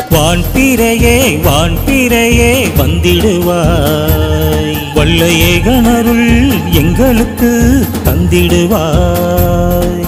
வான்பிறையே வான்பிறையே வந்திடுவாய் வல்ல ஏகனருள் எங்களுக்கு தந்திடுவாய்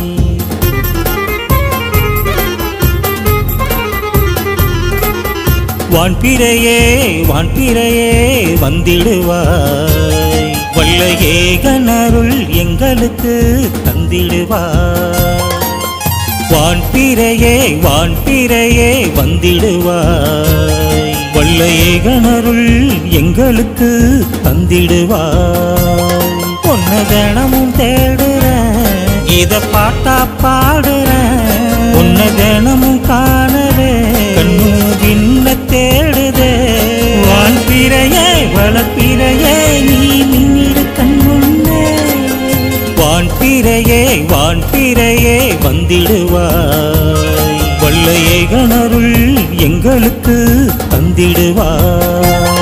வான்பிறையே வான்பிறையே வந்திடுவாய் வல்ல ஏகனருள் எங்களுக்கு தந்திடுவாய் வான்பிறையே வான்பிறையே வந்திடுவாய் வல்ல ஏகனருள் எங்களுக்கு தந்திடுவாய் பொன்ன தினமும் தேடுறேன் இத பாட்டா பாடுறேன் உன்ன தினமும் காணவே கண்ணு இன்ன தேடுதே வான்பிறையே வளப்பிறையே நீ மின்னிடு கண் முன்னே வான்பிறையே வான்பிறையே வந்திடுவாய் வல்ல ஏகனருள் எங்களுக்கு தந்திடுவாய்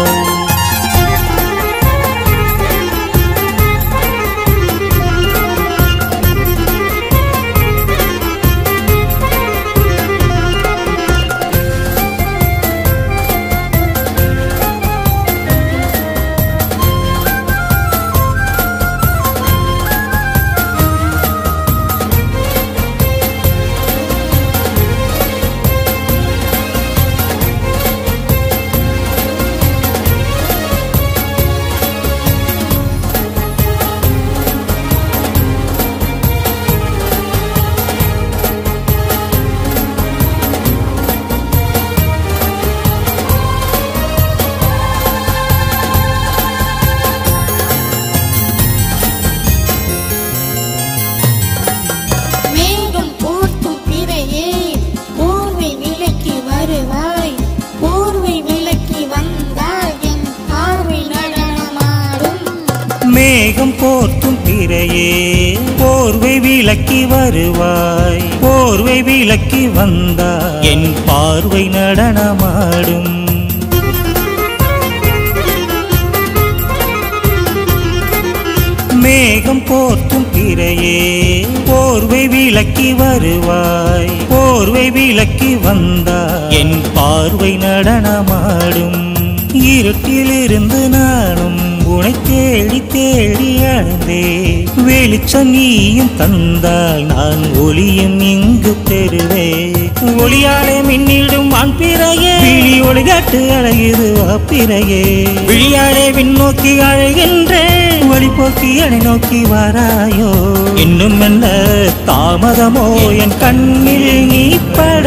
மேகம் போர்த்தும் பிறையே போர்வை விலக்கி வருவாய் போர்வை விலக்கி வந்தால் என் பார்வை நடனமாடும் மேகம் போர்த்தும் பிறையே போர்வை விலக்கி வருவாய் போர்வை விலக்கி வந்தா என் பார்வை நடனமாடும் மேகம் போர்த்தும் பிறையே போர்வை விலக்கி வருவாய் போர்வை விலக்கி வந்தா என் பார்வை நடனமாடும் இருட்டிலிருந்து நானும் உனை தேடி தேடி அழுந்தே வெளிச்சம் நீயும் தந்தால் நான் ஒளியும் இங்கு பெறுவே ஒளியாலே மின்னிடும் வான் பிறையே விழி ஒளிகாட்டு அழகிது பிறையே விழியாலே விண்ணோக்கி அழைகின்றேன் வழிபோக்கி அணை நோக்கி வாராயோ இன்னும் என்ன தாமதமோ என் கண்ணில் நீ பட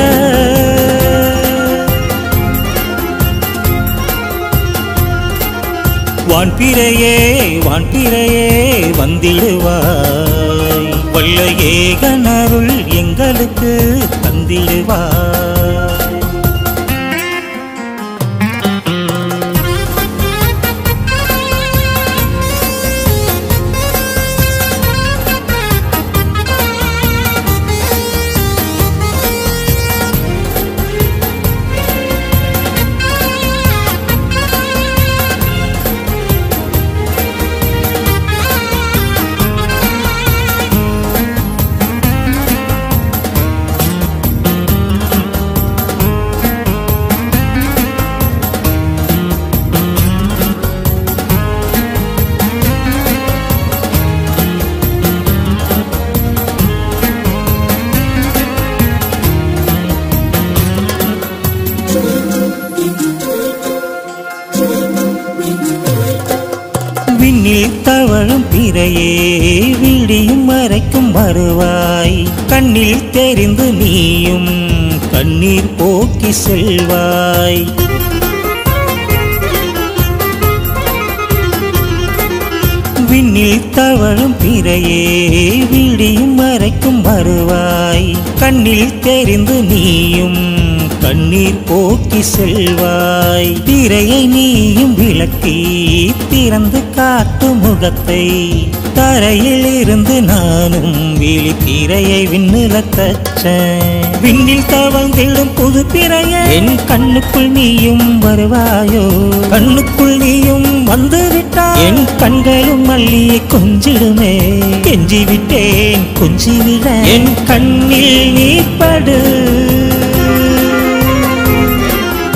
வான்பிறையே வான்பிறையே வந்திடுவாய் வல்ல ஏகனருள் எங்களுக்கு தந்திடுவாய் விண்ணில் தவழும் பிறையே விடியும் வரைக்கும் வருவாய் கண்ணில் தெரிந்து நீயும் கண்ணீர் போக்கி செல்வாய் விண்ணில் தவழும் பிறையே விடியும் வரைக்கும் வருவாய் கண்ணில் தெரிந்து நீயும் கண்ணீர் போக்கி செல்வாய் திரையை நீயும் விளக்கி திறந்து காட்டு முகத்தை தரையில் இருந்து நானும் விழி திரையை விண்ணில தச்சேன் விண்ணில் தவழ்ந்திடும் புது பிறைய என் கண்ணுக்குள் நீயும் வருவாயோ கண்ணுக்குள் நீயும் வந்து விட்டாய் என் கண்களும் மல்லியை கொஞ்சிடுமே கெஞ்சி விட்டேன் கொஞ்சி விட என் கண்ணில் நீ படு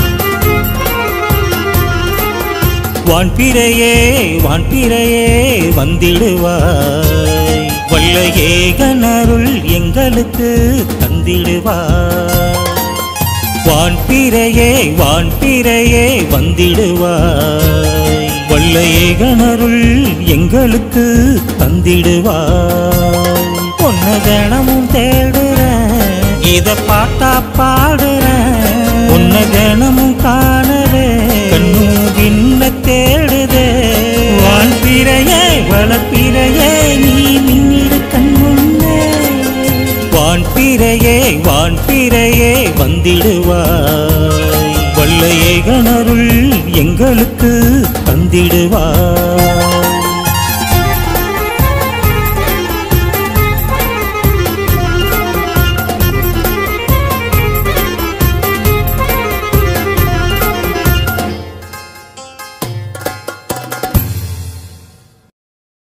வான்பிறையே வான்பிறையே வந்திடுவாய் வல்ல ஏகனருள் எங்களுக்கு தந்திடுவாய் வான்பிறையே வான்பிறையே வந்திடுவாய் வல்ல ஏகனருள் எங்களுக்கு தந்திடுவாய் பொன்ன தினமும் தேடுறேன் இத பாட்டா பாடுறேன் உன்ன தினமும் காணவே கண்ணும் விண்ண தேடுதே வான்பிறையே வளப்பிறையே நீ மின்னிடு கண் முன்னே வான்பிறையே வான்பிறையே வந்திடுவாய் வல்ல ஏகனருள் எங்களுக்கு தந்திடுவாய்